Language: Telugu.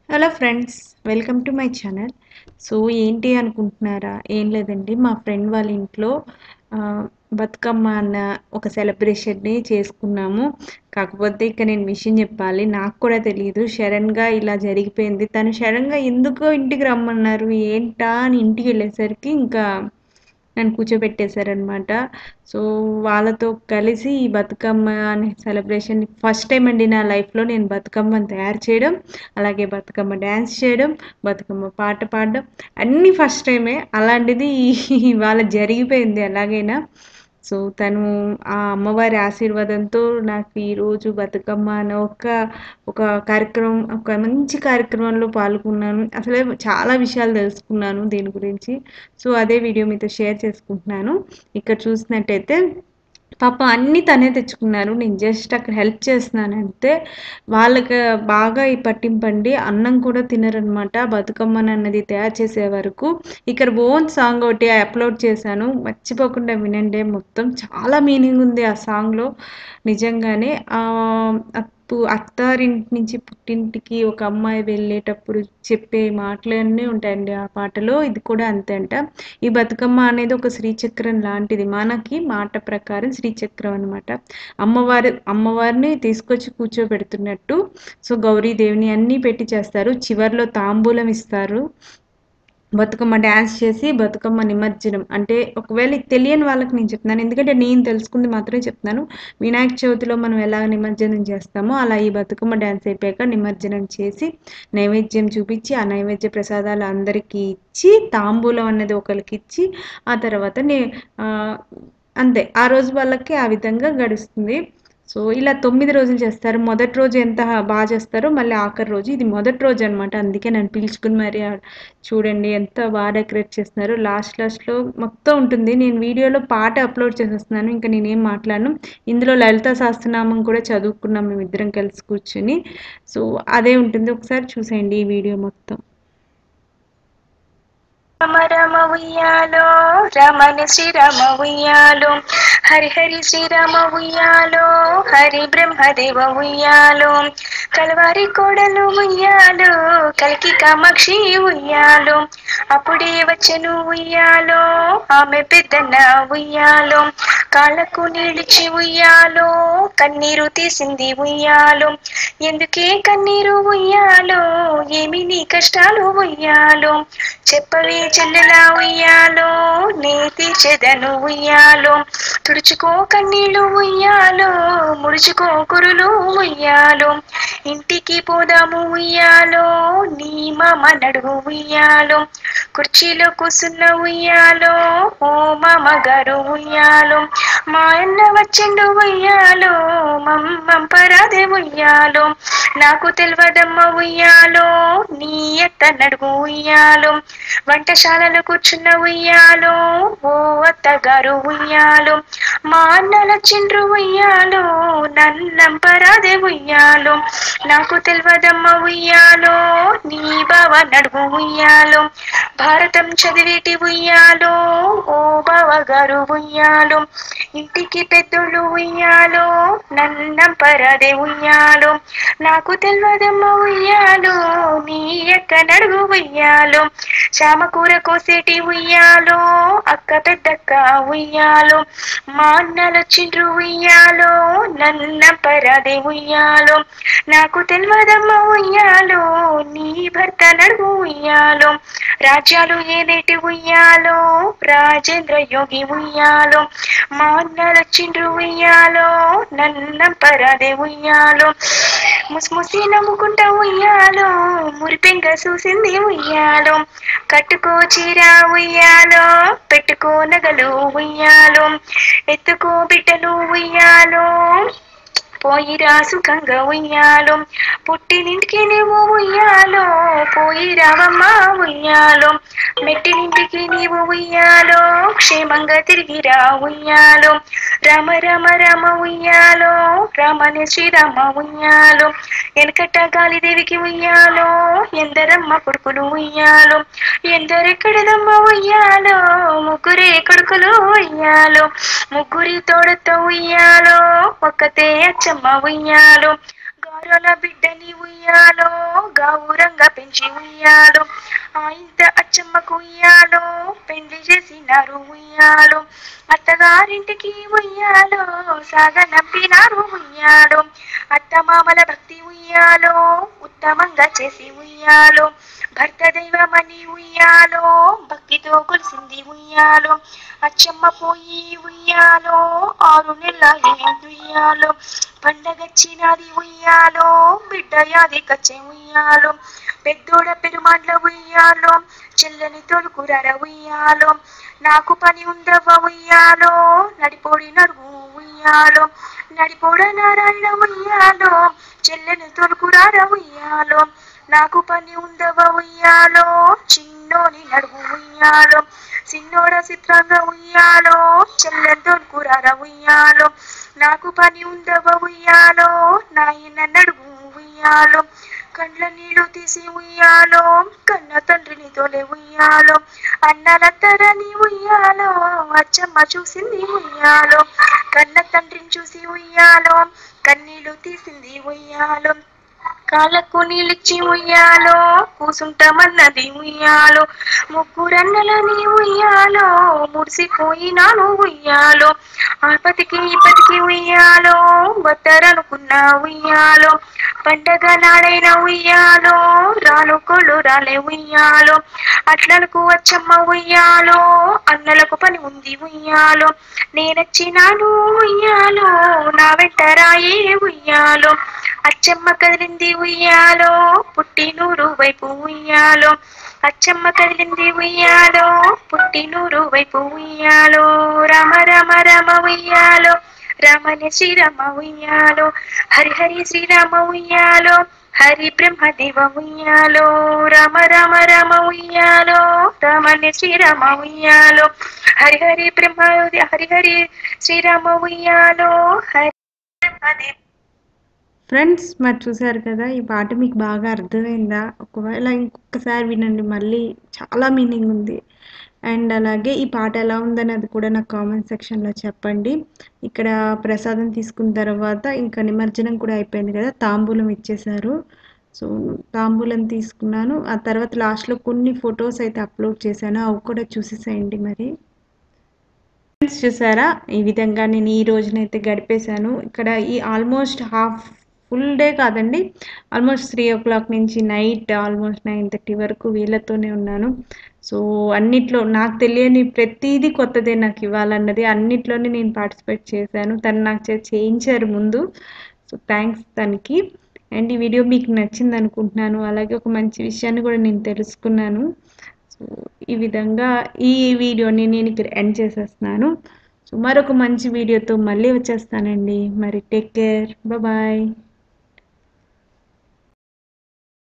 hello friends welcome to my channel so ఏంటి అనుకుంటున్నారా ఏం లేదండి మా ఫ్రెండ్ వాళ్ళ ఇంట్లో ఆ, బతుకమ్మ అన్న ఒక సెలబ్రేషన్ని చేసుకున్నాము కాకపోతే ఇక నేను విషయం చెప్పాలి నాకు కూడా తెలియదు సడన్గా ఇలా జరిగిపోయింది తను సడన్గా ఎందుకో ఇంటికి రమ్మన్నారు ఏంటా అని ఇంటికి వెళ్ళేసరికి ఇంకా నన్ను కూర్చోబెట్టేశారనమాట సో వాళ్ళతో కలిసి ఈ బతుకమ్మ అనే సెలబ్రేషన్ ఫస్ట్ టైం అండి నా లైఫ్లో నేను బతుకమ్మని తయారు చేయడం అలాగే బతుకమ్మ డ్యాన్స్ చేయడం బతుకమ్మ పాట పాడడం అన్నీ ఫస్ట్ టైమే అలాంటిది ఇవాళ జరిగిపోయింది ఎలాగైనా సో తను ఆ అమ్మవారి ఆశీర్వాదంతో నాకు ఈరోజు బతుకమ్మ అనే ఒక ఒక కార్యక్రమం ఒక మంచి కార్యక్రమంలో పాల్గొన్నాను అసలే చాలా విషయాలు తెలుసుకున్నాను దీని గురించి సో అదే వీడియో మీతో షేర్ చేసుకుంటున్నాను ఇక్కడ చూసినట్టయితే పాప అన్నీ తనే తెచ్చుకున్నారు నేను జస్ట్ అక్కడ హెల్ప్ చేస్తున్నాను అంతే వాళ్ళకి బాగా ఈ పట్టింపండి అన్నం కూడా తినరనమాట బతుకమ్మని అన్నది తయారు చేసే వరకు ఇక్కడ ఓన్ సాంగ్ ఒకటి అప్లోడ్ చేశాను మర్చిపోకుండా వినండి మొత్తం చాలా మీనింగ్ ఉంది ఆ సాంగ్లో నిజంగానే ఆ అప్పు అత్తారింటి నుంచి పుట్టింటికి ఒక అమ్మాయి వెళ్ళేటప్పుడు చెప్పే మాటలన్నీ ఉంటాయండి ఆ పాటలో ఇది కూడా అంతే అంట ఈ బతుకమ్మ అనేది ఒక శ్రీచక్రం లాంటిది మనకి మాట ప్రకారం శ్రీచక్రం అనమాట అమ్మవారి అమ్మవారిని తీసుకొచ్చి కూర్చోబెడుతున్నట్టు సో గౌరీదేవిని అన్నీ పెట్టి చేస్తారు చివర్లో తాంబూలం ఇస్తారు బతుకమ్మ డ్యాన్స్ చేసి బతుకమ్మ నిమజ్జనం అంటే ఒకవేళ ఇది తెలియని వాళ్ళకి నేను చెప్తున్నాను ఎందుకంటే నేను తెలుసుకుంది మాత్రమే చెప్తున్నాను వినాయక చవితిలో మనం ఎలా నిమజ్జనం చేస్తామో అలా ఈ బతుకమ్మ డ్యాన్స్ అయిపోయాక నిమజ్జనం చేసి నైవేద్యం చూపించి ఆ నైవేద్య ప్రసాదాలు అందరికీ ఇచ్చి తాంబూలం అనేది ఒకరికి ఇచ్చి ఆ తర్వాత నే ఆ, అంతే ఆ రోజు వాళ్ళకి ఆ విధంగా గడుస్తుంది సో ఇలా తొమ్మిది రోజులు చేస్తారు మొదటి రోజు ఎంత బాగా చేస్తారో మళ్ళీ ఆఖరి రోజు ఇది మొదటి రోజు అనమాట అందుకే నన్ను పిలుచుకుని మరి ఆ- చూడండి ఎంత బాగా డెకరేట్ చేస్తున్నారు లాస్ట్ లాస్ట్లో మొత్తం ఉంటుంది నేను వీడియోలో పాట అప్లోడ్ చేసేస్తున్నాను ఇంకా నేనేం మాట్లాడను ఇందులో లలిత సహస్రనామం కూడా చదువుకున్నాం మేము ఇద్దరం కలిసి కూర్చుని సో అదే ఉంటుంది ఒకసారి చూసేయండి ఈ వీడియో మొత్తం రమ రమ ఉయ్యాలో రమణ శ్రీరామ ఉయ్యాలో హరి హరి శ్రీరామ ఉయ్యాలో హరి బ్రహ్మదేవ ఉయ్యాలో కలవారి కోడలు ఉయ్యాలో కలికి కామాక్షి ఉయ్యాలో అప్పుడే వచ్చను ఉయ్యాలో ఆమె పెద్దన్న ఉయ్యాలో కాళ్ళకు నిలిచి ఉయ్యాలో కన్నీరు తీసింది ఉయ్యాలో ఎందుకే కన్నీరు ఉయ్యాలో ఏమి నీ కష్టాలు ఉయ్యాలో చెప్పవే చెల్లెలా ఉయ్యాలో నే తీర్చెదను ఉయ్యాలో తుడుచుకో కన్నీళ్ళు ఉయ్యాలో ముడుచుకో కురులు ఉయ్యాలో ఇంటికి పోదాము ఉయ్యాలో నీ మామ నడుగు ఉయ్యాలో కుర్చీలో కూసున్న ఉయ్యాలో ఓ మామ గారు ఉయ్యాలో మా అన్న వచ్చిండు ఉయ్యాలో మమ్మం పరాదే ఉయ్యాలో నాకు తెలియదమ్మ ఉయ్యాలో నీ ఎత్త నడుగు ఉయ్యాలో వంటశాలలో కూర్చున్న ఉయ్యాలో ఓ అత్తగారు ఉయ్యాలో మా అన్నల చిండ్రు ఉయ్యాలో నన్నం పరాదే ఉయ్యాలో నాకు తెలియదమ్మ ఉయ్యాలో నీ బావ నడుగు ఉయ్యాలో భారతం చదివేటి ఉయ్యాలో ఓ బావ గారు ఉయ్యాలో ఇంటికి పెద్దోళ్ళు ఉయ్యాలో నన్నం పరాదే ఉయ్యాలో నాకు తెలియదమ్మ ఉయ్యాలో నీ ఎక్క నడుగు ఉయ్యాలో చామకూర కోసేటి ఉయ్యాలో అక్క పెద్దక్క ఉయ్యాలో మా అన్నలు చిండ్రు ఉయ్యాలో నన్న పరాదే ఉయ్యాలో నాకు తెలియదమ్మ ఉయ్యాలో నీ భర్త నడుగు ఉయ్యాలో రాజ్యాలు ఏనేటి ఉయ్యాలో రాజేంద్ర యోగి ఉయ్యాలో మా అన్నలు చిండ్రు ఉయ్యాలో నన్న పరాదే ఉయ్యాలో ముసిముసి నమ్ముకుంటా ఉయ్యాలో మురిపెంగ చూసింది ఉయ్యాలో కట్టుకో చీర ఉయ్యాలో పెట్టుకో నగలు ఉయ్యాలో ఎత్తుకో బిడ్డలు ఉయ్యాలో పోయి సుఖంగా ఉయ్యాలో పుట్టినింటికి నీవు ఉయ్యాలో పోయి రావమ్మ ఉయ్యాలో మెట్టినింటికి నీవు ఉయ్యాలో క్షేమంగా తిరిగి రా ఉయ్యాలో రామ రామ రామ ఉయ్యాలో రామని శ్రీరామ ఉయ్యాలో వెనకట గాలిదేవికి ఉయ్యాలో ఎందరమ్మ కొడుకులు ఉయ్యాలో ఎందరెక్కడదమ్మ ఉయ్యాలో ముగ్గురే కొడుకులు ఉయ్యాలో ముగ్గురి తోడతో ఉయ్యాలో ఒక్కతే అచ్చమ్మ ఉయ్యాలో గారోల బిడ్డని ఉయ్యాలో గౌరంగ ప్రేమగా పెంచి ఉయ్యాలో ఆ ఇంత అచ్చమ్మకు ఉయ్యాలో పెండ్లి చేసినారు ఉయ్యాలో అత్తగారింటికి ఉయ్యాలో సాగనంపినారు ఉయ్యాలో అత్తమామల భక్తి ఉయ్యాలో ఉత్తమంగా చేసి ఉయ్యాలో భర్త దైవమని ఉయ్యాలో భక్తితో కొలిసింది ఉయ్యాలో అచ్చమ్మ పోయి ఉయ్యాలో ఆరు నెలలు ఉయ్యాలో పండగచ్చినది ఉయ్యాలో బిడ్డ యాది కచ్చే ఉయ్యాలో పెద్దోడ పెరుమాండ్ల ఉయ్యాలో చెల్లని తొలుకురర ఉయ్యాలో నాకు పని ఉండవ ఉయ్యాలో నడిపోడి నడుగు ఉయ్యాలో నడిపోడ నారాయణ ఉయ్యాలో చెల్లెని తొలుకురార ఉయ్యాలో నాకు పని ఉండవ ఉయ్యాలో చిన్నోని నడుగు ఉయ్యాలో చిన్నోడ చిత్రంగా ఉయ్యాలో చెల్లెని తొలుకురార ఉయ్యాలో నాకు పని ఉండవ ఉయ్యాలో నాయన నడుగు ఉయ్యాలో కండ్ల నీళ్లు తీసి ఉయ్యాలో కన్న తండ్రిని తోలే ఉయ్యాలో అన్నల తరని ఉయ్యాలో అచ్చమ్మ చూసింది ఉయ్యాలో కన్న తండ్రిని చూసి ఉయ్యాలో కన్నీళ్లు తీసింది ఉయ్యాలో కాళ్ళకు నీళ్ళిచ్చి ఉయ్యాలో కూసుంటామన్నది ఉయ్యాలో ముగ్గురన్నలని ఉయ్యాలో ముడిసిపోయినాను ఉయ్యాలో ఆపతికి ఇప్పటికి ఉయ్యాలో బత్తరనుకున్న ఉయ్యాలో పండగ నాడైన ఉయ్యాలో రాను కొళ్ళు రాలే ఉయ్యాలో అట్లలకు వచ్చమ్మ ఉయ్యాలో అన్నలకు పని ఉంది ఉయ్యాలో నేనొచ్చినాను ఉయ్యాలో నా వెంట రాయే ఉయ్యాలో అచ్చమ్మ కదిలింది ఉయ్యాలో పుట్టినూరు వైపు ఉయ్యాలో అచ్చమ్మ కదిలింది ఉయ్యాలో పుట్టినూరు వైపు ఉయ్యాలో రమ రమ రమ ఉయ్యాలో రమణ శ్రీరామ ఉయ్యాలో హరి హరి శ్రీరామ ఉయ్యాలో హరి బ్రహ్మదేవ ఉయ్యాలో రమ రమ రమ ఉయ్యాలో రమణ శ్రీరామ ఉయ్యాలో హరి హరి బ్రహ్మ హరి హరి శ్రీరామ ఉయ్యాలో హరి బ్రహ్మదేవ ఫ్రెండ్స్ మరి చూసారు కదా ఈ పాట మీకు బాగా అర్థమైందా ఒకవేళ ఇంకొకసారి వినండి మళ్ళీ చాలా మీనింగ్ ఉంది అండ్ అలాగే ఈ పాట ఎలా ఉందని అది కూడా నాకు కామెంట్ సెక్షన్లో చెప్పండి ఇక్కడ ప్రసాదం తీసుకున్న తర్వాత ఇంకా నిమజ్జనం కూడా అయిపోయింది కదా తాంబూలం ఇచ్చేశారు సో తాంబూలం తీసుకున్నాను ఆ తర్వాత లాస్ట్లో కొన్ని ఫొటోస్ అయితే అప్లోడ్ చేశాను అవి కూడా చూసేసేయండి మరి ఫ్రెండ్స్ చూసారా ఈ విధంగా నేను ఈ రోజునైతే గడిపేశాను ఇక్కడ ఈ ఆల్మోస్ట్ హాఫ్ ఫుల్ డే కాదండి ఆల్మోస్ట్ త్రీ ఓ క్లాక్ నుంచి నైట్ ఆల్మోస్ట్ నైన్ థర్టీ వరకు వీళ్ళతోనే ఉన్నాను సో అన్నిట్లో నాకు తెలియని ప్రతిదీ కొత్తదే నాకు ఇవ్వాలన్నది అన్నిట్లోనే నేను పార్టిసిపేట్ చేశాను తను నాకు చే- చేయించారు ముందు సో థ్యాంక్స్ తనకి అండ్ ఈ వీడియో మీకు నచ్చింది అనుకుంటున్నాను అలాగే ఒక మంచి విషయాన్ని కూడా నేను తెలుసుకున్నాను సో ఈ విధంగా ఈ వీడియోని నేను ఇక్కడ ఎండ్ చేసేస్తున్నాను సో మరొక మంచి వీడియోతో మళ్ళీ వచ్చేస్తానండి మరి టేక్ కేర్ బాయ్